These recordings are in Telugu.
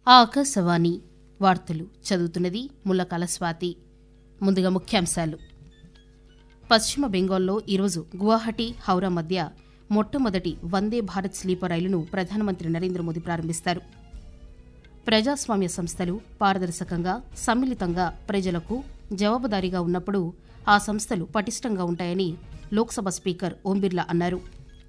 ఆకాశవాణి వార్తలు చదువుతున్నది ముల్లకాల స్వాతి ముందుగా ముఖ్యాంశాలు పశ్చిమ బెంగాల్లో ఈరోజు గువాహటి హౌరా మధ్య మొట్టమొదటి వందే భారత్ స్లీపర్ రైలును ప్రధానమంత్రి నరేంద్ర మోదీ ప్రారంభిస్తారు ప్రజాస్వామ్య సంస్థలు పారదర్శకంగా సమ్మిళితంగా ప్రజలకు జవాబుదారీగా ఉన్నప్పుడు ఆ సంస్థలు పటిష్టంగా ఉంటాయని లోక్సభ స్పీకర్ ఓం బిర్లా అన్నారు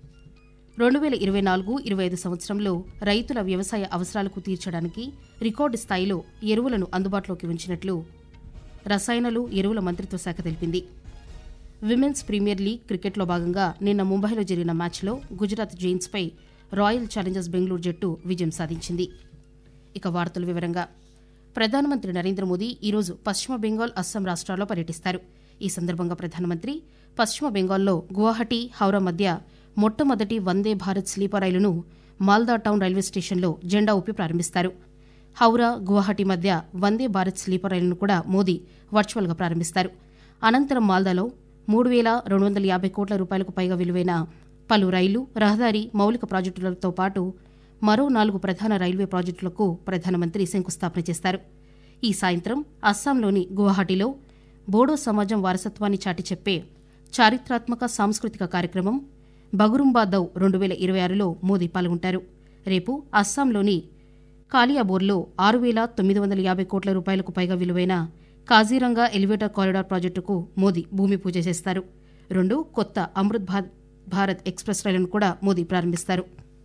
రెండు వేల ఇరవై నాలుగు ఇరవై ఐదు సంవత్సరంలో రైతుల వ్యవసాయ అవసరాలకు తీర్చడానికి రికార్డు స్థాయిలో ఎరువులను అందుబాటులోకి ఉంచినట్లు రసాయనాలు ఎరువుల మంత్రిత్వ శాఖ తెలిపింది విమెన్స్ ప్రీమియర్ లీగ్ క్రికెట్లో భాగంగా నిన్న ముంబైలో జరిగిన మ్యాచ్లో గుజరాత్ జైన్స్పై రాయల్ ఛాలెంజర్స్ బెంగళూరు జట్టు విజయం సాధించింది ఇక వార్తల వివరంగా ప్రధానమంత్రి నరేంద్ర మోదీ ఈరోజు పశ్చిమ బెంగాల్ అస్సాం రాష్ట్రాల్లో పర్యటిస్తారు ఈ సందర్భంగా ప్రధానమంత్రి పశ్చిమ బెంగాల్లో గువాహటి హౌరా మధ్య మొట్టమొదటి వందే భారత్ స్లీపర్ రైలును మాల్దా టౌన్ రైల్వే స్టేషన్లో జెండా ఊపి ప్రారంభిస్తారు హౌరా గువాహటి మధ్య వందే భారత్ స్లీపర్ రైలును కూడా మోదీ వర్చువల్గా ప్రారంభిస్తారు అనంతరం మాల్దాలో మూడు వేల రెండు వందల యాభై కోట్ల రూపాయలకు పైగా విలువైన పలు రైలు రహదారి మౌలిక ప్రాజెక్టులతో పాటు మరో నాలుగు ప్రధాన రైల్వే ప్రాజెక్టులకు ప్రధానమంత్రి శంకుస్థాపన చేస్తారు ఈ సాయంత్రం అస్సాంలోని గువాహటిలో బోడో సమాజం వారసత్వాన్ని చాటి చెప్పే చారిత్రాత్మక సాంస్కృతిక కార్యక్రమం బగురుంబా దౌ రెండు వేల ఇరవై ఆరులో మోదీ పాల్గొంటారు రేపు అస్సాంలోని కాలియాబోర్లో ఆరు వేల తొమ్మిది వందల యాభై కోట్ల రూపాయలకు పైగా విలువైన కాజీరంగా ఎలివేటర్ కారిడార్ ప్రాజెక్టుకు మోదీ భూమి పూజ చేస్తారు రెండు కొత్త అమృత్ భా- భారత్ ఎక్స్ప్రెస్ రైలును కూడా మోదీ ప్రారంభిస్తారు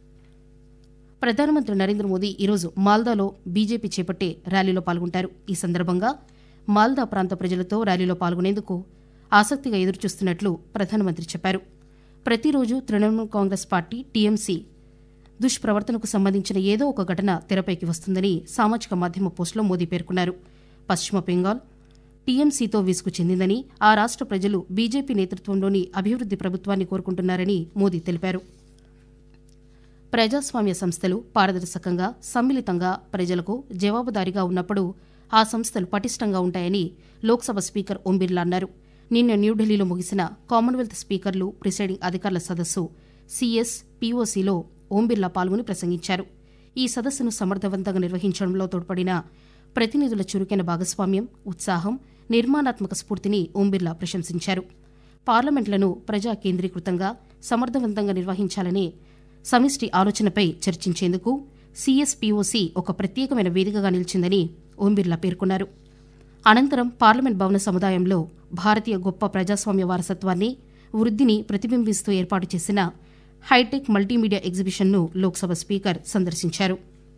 ప్రధానమంత్రి నరేంద్ర మోదీ ఈరోజు మాల్దాలో బీజేపీ చేపట్టే ర్యాలీలో పాల్గొంటారు ఈ సందర్భంగా మాల్దా ప్రాంత ప్రజలతో ర్యాలీలో పాల్గొనేందుకు ఆసక్తిగా ఎదురుచూస్తున్నట్లు ప్రధానమంత్రి చెప్పారు ప్రతిరోజు తృణమూల్ కాంగ్రెస్ పార్టీ టీఎంసీ దుష్ప్రవర్తనకు సంబంధించిన ఏదో ఒక ఘటన తెరపైకి వస్తుందని సామాజిక మాధ్యమ పోస్టులో మోదీ పేర్కొన్నారు పశ్చిమ బెంగాల్ టీఎంసీతో విసుగు చెందిందని ఆ రాష్ట ప్రజలు బీజేపీ నేతృత్వంలోని అభివృద్ది ప్రభుత్వాన్ని కోరుకుంటున్నారని మోదీ తెలిపారు ప్రజాస్వామ్య సంస్థలు పారదర్శకంగా సమ్మిళితంగా ప్రజలకు జవాబుదారీగా ఉన్నప్పుడు ఆ సంస్థలు పటిష్టంగా ఉంటాయని లోక్సభ స్పీకర్ ఓం బిర్లా అన్నారు నిన్న న్యూఢిల్లీలో ముగిసిన కామన్వెల్త్ స్పీకర్లు ప్రిసైడింగ్ అధికారుల సదస్సు సీఎస్ పీఓసీలో ఓం బిర్లా పాల్గొని ప్రసంగించారు ఈ సదస్సును సమర్థవంతంగా నిర్వహించడంలో తోడ్పడిన ప్రతినిధుల చురుకైన భాగస్వామ్యం ఉత్సాహం నిర్మాణాత్మక స్ఫూర్తిని ఓం బిర్లా ప్రశంసించారు పార్లమెంట్లను ప్రజా కేంద్రీకృతంగా సమర్థవంతంగా నిర్వహించాలనే సమిష్టి ఆలోచనపై చర్చించేందుకు సీఎస్పీఓసీ ఒక ప్రత్యేకమైన వేదికగా నిలిచిందని ఓం బిర్లా పేర్కొన్నారు అనంతరం పార్లమెంట్ భవన సముదాయంలో భారతీయ గొప్ప ప్రజాస్వామ్య వారసత్వాన్ని వృద్ధిని ప్రతిబింబిస్తూ ఏర్పాటు చేసిన హైటెక్ మల్టీమీడియా ఎగ్జిబిషన్ను లోక్సభ స్పీకర్ సందర్శించారు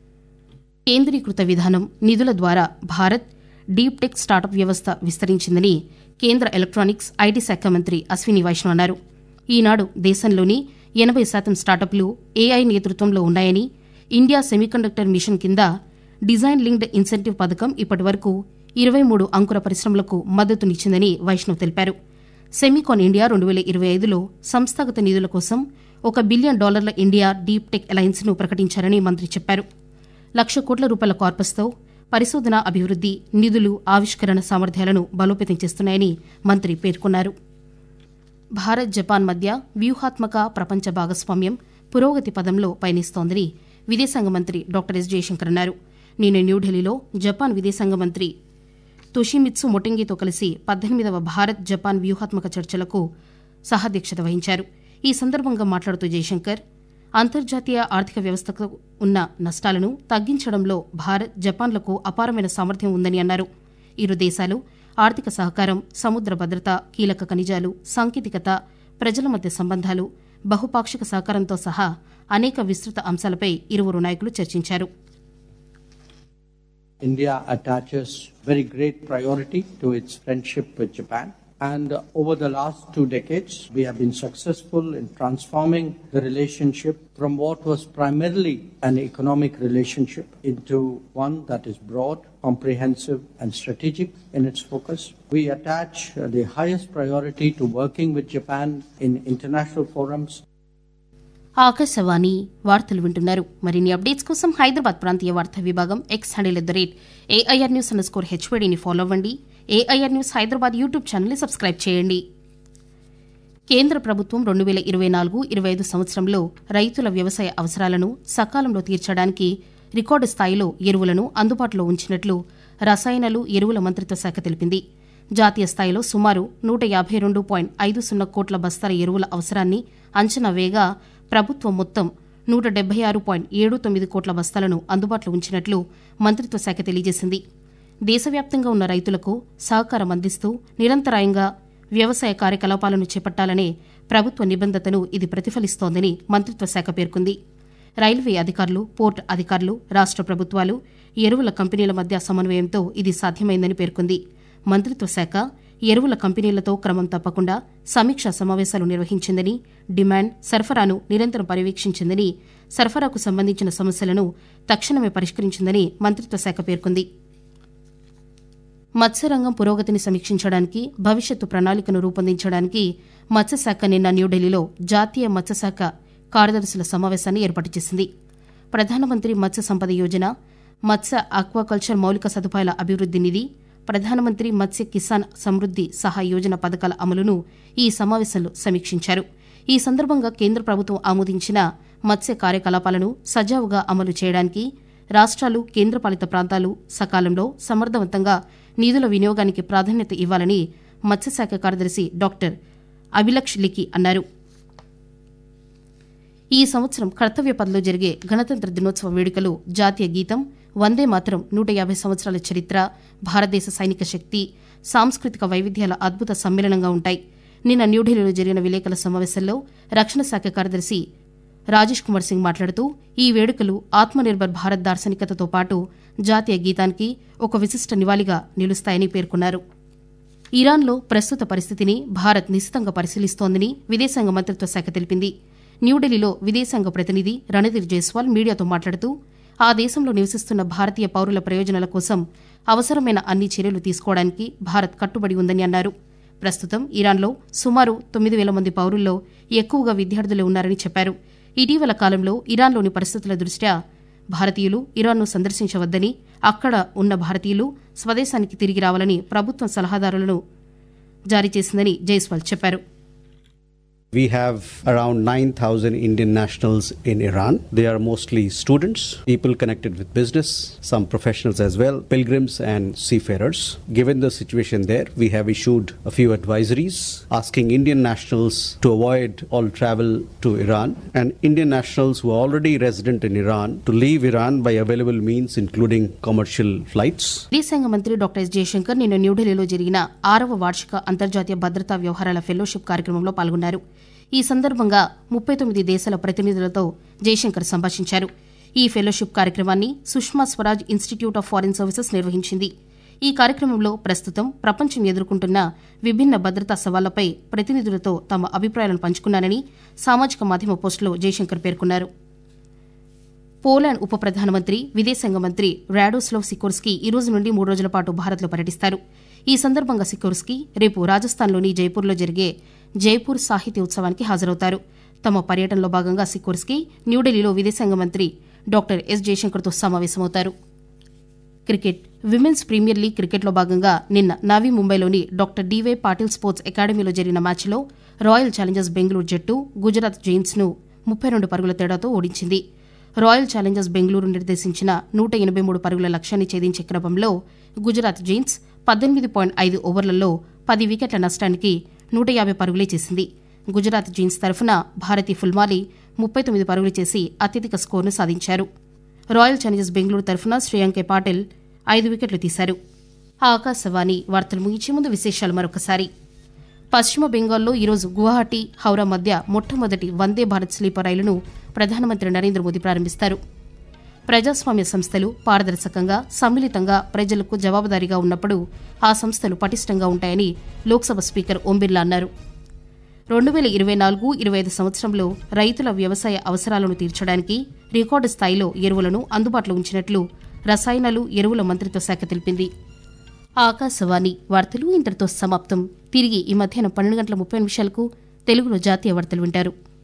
కేంద్రీకృత విధానం నిధుల ద్వారా భారత్ డీప్ టెక్ స్టార్టప్ వ్యవస్థ విస్తరించిందని కేంద్ర ఎలక్ట్రానిక్స్ ఐటీ శాఖ మంత్రి అశ్విని వైష్ణవ్ అన్నారు ఈనాడు దేశంలోని ఎనభై శాతం స్టార్టప్లు ఏఐ నేతృత్వంలో ఉన్నాయని ఇండియా సెమీకండక్టర్ మిషన్ కింద డిజైన్ లింక్డ్ ఇన్సెంటివ్ పథకం ఇప్పటివరకు ఇరవై మూడు అంకుర పరిశ్రమలకు మద్దతునిచ్చిందని వైష్ణవ్ తెలిపారు సెమీకాన్ ఇండియా రెండు వేల ఇరవై ఐదులో సంస్థాగత నిధుల కోసం ఒక బిలియన్ డాలర్ల ఇండియా డీప్ టెక్ అలయన్స్ ను ప్రకటించారని మంత్రి చెప్పారు లక్ష కోట్ల రూపాయల కార్పస్తో పరిశోధన అభివృద్ది నిధులు ఆవిష్కరణ సామర్థ్యాలను బలోపేతం చేస్తున్నాయని మంత్రి పేర్కొన్నారు భారత్ జపాన్ మధ్య వ్యూహాత్మక ప్రపంచ భాగస్వామ్యం పురోగతి పదంలో పయనిస్తోందని విదేశాంగ మంత్రి డాక్టర్ ఎస్ జయశంకర్ అన్నారు నిన్న న్యూఢిల్లీలో జపాన్ విదేశాంగ మంత్రి తొషిమిత్సు మొటెంగితో కలిసి పద్దెనిమిదవ భారత్ జపాన్ వ్యూహాత్మక చర్చలకు సహాధ్యక్షత వహించారు ఈ సందర్భంగా మాట్లాడుతూ జయశంకర్ అంతర్జాతీయ ఆర్థిక వ్యవస్థకు ఉన్న నష్టాలను తగ్గించడంలో భారత్ జపాన్లకు అపారమైన సామర్థ్యం ఉందని అన్నారు ఇరు దేశాలు ఆర్థిక సహకారం సముద్ర భద్రత కీలక ఖనిజాలు సాంకేతికత ప్రజల మధ్య సంబంధాలు బహుపాక్షిక సహకారంతో సహా అనేక విస్తృత అంశాలపై ఇరువురు నాయకులు చర్చించారు India attaches very great priority to its friendship with Japan. And uh, over the last two decades, we have been successful in transforming the relationship from what was primarily an economic relationship into one that is broad, comprehensive, and strategic in its focus. We attach uh, the highest priority to working with Japan in international forums Akashvani వార్తలు వింటున్నారు మరిన్ని అప్డేట్స్ కోసం హైదరాబాద్ ప్రాంతీయ వార్తా విభాగం X handle at the rate AIR news underscore స్కోర్ హెచ్వీడీని ఫాలో అవ్వండి ఏఐఆర్ న్యూస్ హైదరాబాద్ యూట్యూబ్ ఛానల్ని సబ్స్క్రైబ్ చేయండి కేంద్ర ప్రభుత్వం రెండు వేల ఇరవై నాలుగు ఇరవై ఐదు సంవత్సరంలో రైతుల వ్యవసాయ అవసరాలను సకాలంలో తీర్చడానికి రికార్డు స్థాయిలో ఎరువులను అందుబాటులో ఉంచినట్లు రసాయనాలు ఎరువుల మంత్రిత్వ శాఖ తెలిపింది జాతీయ స్థాయిలో సుమారు నూట యాభై రెండు పాయింట్ ఐదు సున్నా కోట్ల బస్తాల ఎరువుల అవసరాన్ని అంచనా వేగా ప్రభుత్వం మొత్తం నూట డెబ్బై ఆరు పాయింట్ ఏడు తొమ్మిది కోట్ల బస్తాలను అందుబాటులో ఉంచినట్లు మంత్రిత్వ శాఖ తెలియజేసింది దేశవ్యాప్తంగా ఉన్న రైతులకు సహకారం అందిస్తూ నిరంతరాయంగా వ్యవసాయ కార్యకలాపాలను చేపట్టాలనే ప్రభుత్వ నిబంధతను ఇది ప్రతిఫలిస్తోందని మంత్రిత్వ శాఖ పేర్కొంది రైల్వే అధికారులు పోర్టు అధికారులు రాష్ట ప్రభుత్వాలు ఎరువుల కంపెనీల మధ్య సమన్వయంతో ఇది సాధ్యమైందని పేర్కొంది మంత్రిత్వ శాఖ ఎరువుల కంపెనీలతో క్రమం తప్పకుండా సమీక్షా సమావేశాలు నిర్వహించిందని డిమాండ్ సరఫరాను నిరంతరం పర్యవేక్షించిందని సరఫరాకు సంబంధించిన సమస్యలను తక్షణమే పరిష్కరించిందని మంత్రిత్వ శాఖ పేర్కొంది మత్స్యరంగం పురోగతిని సమీక్షించడానికి భవిష్యత్తు ప్రణాళికను రూపొందించడానికి మత్స్యశాఖ నిన్న న్యూఢిల్లీలో జాతీయ మత్స్యశాఖ కార్యదర్శుల సమావేశాన్ని ఏర్పాటు చేసింది ప్రధానమంత్రి మత్స్య సంపద యోజన మత్స్య ఆక్వాకల్చర్ మౌలిక సదుపాయాల అభివృద్ది నిధి ప్రధానమంత్రి మత్స్య కిసాన్ సమృద్ది సహాయ యోజన పథకాల అమలును ఈ సమావేశంలో సమీక్షించారు ఈ సందర్భంగా కేంద్ర ప్రభుత్వం ఆమోదించిన మత్స్య కార్యకలాపాలను సజావుగా అమలు చేయడానికి రాష్ట్రాలు కేంద్రపాలిత ప్రాంతాలు సకాలంలో సమర్థవంతంగా నిధుల వినియోగానికి ప్రాధాన్యత ఇవ్వాలని మత్స్యశాఖ కార్యదర్శి డాక్టర్ అభిలక్ష్ లికి అన్నారు ఈ సంవత్సరం కర్తవ్య పథలో జరిగే గణతంత్ర దినోత్సవ వేడుకలు జాతీయ గీతం వందే మాత్రం నూట యాభై సంవత్సరాల చరిత్ర భారతదేశ సైనిక శక్తి సాంస్కృతిక వైవిధ్యాల అద్భుత సమ్మేళనంగా ఉంటాయి నిన్న న్యూఢిల్లీలో జరిగిన విలేకరుల సమావేశంలో రక్షణ శాఖ కార్యదర్శి రాజేష్ కుమార్ సింగ్ మాట్లాడుతూ ఈ వేడుకలు ఆత్మనిర్భర్ భారత్ దార్శనికతతో పాటు జాతీయ గీతానికి ఒక విశిష్ట నివాళిగా నిలుస్తాయని పేర్కొన్నారు ఇరాన్లో ప్రస్తుత పరిస్థితిని భారత్ నిశితంగా పరిశీలిస్తోందని విదేశాంగ మంత్రిత్వ శాఖ తెలిపింది న్యూఢిల్లీలో విదేశాంగ ప్రతినిధి రణధీర్ జైస్వాల్ మీడియాతో మాట్లాడుతూ ఆ దేశంలో నివసిస్తున్న భారతీయ పౌరుల ప్రయోజనాల కోసం అవసరమైన అన్ని చర్యలు తీసుకోవడానికి భారత్ కట్టుబడి ఉందని అన్నారు ప్రస్తుతం ఇరాన్లో సుమారు తొమ్మిది వేల మంది పౌరుల్లో ఎక్కువగా విద్యార్థులే ఉన్నారని చెప్పారు ఇటీవల కాలంలో ఇరాన్లోని పరిస్థితుల దృష్ట్యా భారతీయులు ఇరాన్ను సందర్శించవద్దని అక్కడ ఉన్న భారతీయులు స్వదేశానికి తిరిగి రావాలని ప్రభుత్వం సలహాదారులను జారీ చేసిందని జైస్వాల్ చెప్పారు We have around 9,000 Indian nationals in Iran. They are mostly students, people connected with business, some professionals as well, pilgrims and seafarers. Given the situation there, we have issued a few advisories asking Indian nationals to avoid all travel to Iran and Indian nationals who are already resident in Iran to leave Iran by available means including commercial flights. విదేశాంగ మంత్రి డాక్టర్ ఎస్ జయశంకర్ నిన్న న్యూఢిల్లీలో జరిగిన ఆరవ వార్షిక అంతర్జాతీయ భద్రతా వ్యవహారాల ఫెలోషిప్ కార్యక్రమంలో పాల్గొన్నారు ఈ సందర్భంగా ముప్పై తొమ్మిది దేశాల ప్రతినిధులతో జయశంకర్ సంభాషించారు ఈ ఫెలోషిప్ కార్యక్రమాన్ని Sushma Swaraj institute of foreign services నిర్వహించింది ఈ కార్యక్రమంలో ప్రస్తుతం ప్రపంచం ఎదుర్కొంటున్న విభిన్న భద్రతా సవాళ్లపై ప్రతినిధులతో తమ అభిప్రాయాలను పంచుకున్నానని సామాజిక మాధ్యమ పోస్టులో జయశంకర్ పేర్కొన్నారు పోలాండ్ ఉప ప్రధానమంత్రి విదేశాంగ మంత్రి రాడోస్లోవ్ సికోర్స్కీ ఈ రోజు నుండి మూడు రోజుల పాటు భారత్లో పర్యటిస్తారు ఈ సందర్భంగా సికోర్స్కీ రేపు రాజస్థాన్లోని జైపూర్లో జరిగే జైపూర్ సాహిత్య ఉత్సవానికి హాజరవుతారు తమ పర్యటనలో భాగంగా సికోర్స్కీ న్యూఢిల్లీలో విదేశాంగ మంత్రి డాక్టర్ ఎస్ జయశంకర్తో సమావేశమవుతారు క్రికెట్ విమెన్స్ ప్రీమియర్ లీగ్ క్రికెట్లో భాగంగా నిన్న నవీ ముంబైలోని డాక్టర్ డీవై పాటిల్ స్పోర్ట్స్ అకాడమీలో జరిగిన మ్యాచ్లో రాయల్ ఛాలెంజర్స్ బెంగళూరు జట్టు గుజరాత్ జైంట్స్ను ముప్పై రెండు పరుగుల తేడాతో ఓడించింది రాయల్ ఛాలెంజర్స్ బెంగళూరు నిర్దేశించిన నూట ఎనబై మూడు పరుగుల లక్ష్యాన్ని ఛేదించే క్రమంలో గుజరాత్ జైంట్స్ పద్దెనిమిది పాయింట్ ఐదు ఓవర్లలో పది వికెట్ల నష్టానికి నూట యాభై పరుగులే చేసింది గుజరాత్ జీన్స్ తరఫున భారతి ఫుల్మాలి ముప్పై తొమ్మిది పరుగులు చేసి అత్యధిక స్కోరును సాధించారు రాయల్ ఛాలెంజర్స్ బెంగళూరు తరఫున శ్రేయాంకే పాటిల్ ఐదు వికెట్లు తీశారు ఆకాశవాణి వార్తలు ముగించే ముందు విశేషాలు మరొకసారి పశ్చిమ బెంగాల్లో ఈరోజు గువాహటి హౌరా మధ్య మొట్టమొదటి వందే భారత్ స్లీపర్ రైలును ప్రధానమంత్రి నరేంద్ర మోదీ ప్రారంభిస్తారు ప్రజాస్వామ్య సంస్థలు పారదర్శకంగా సమ్మిళితంగా ప్రజలకు జవాబుదారీగా ఉన్నప్పుడు ఆ సంస్థలు పటిష్టంగా ఉంటాయని లోక్సభ స్పీకర్ ఓం బిర్లా అన్నారు రెండు వేల ఇరవై నాలుగు ఇరవై ఐదు సంవత్సరంలో రైతుల వ్యవసాయ అవసరాలను తీర్చడానికి రికార్డు స్థాయిలో ఎరువులను అందుబాటులో ఉంచినట్లు రసాయనాలు ఎరువుల మంత్రిత్వ శాఖ తెలిపింది ఆకాశవాణి వార్తలు ఇంతటితో సమాప్తం తిరిగి ఈ మధ్యాహ్నం పన్నెండు గంటల ముప్పై నిమిషాలకు తెలుగులో జాతీయ వార్తలు వింటారు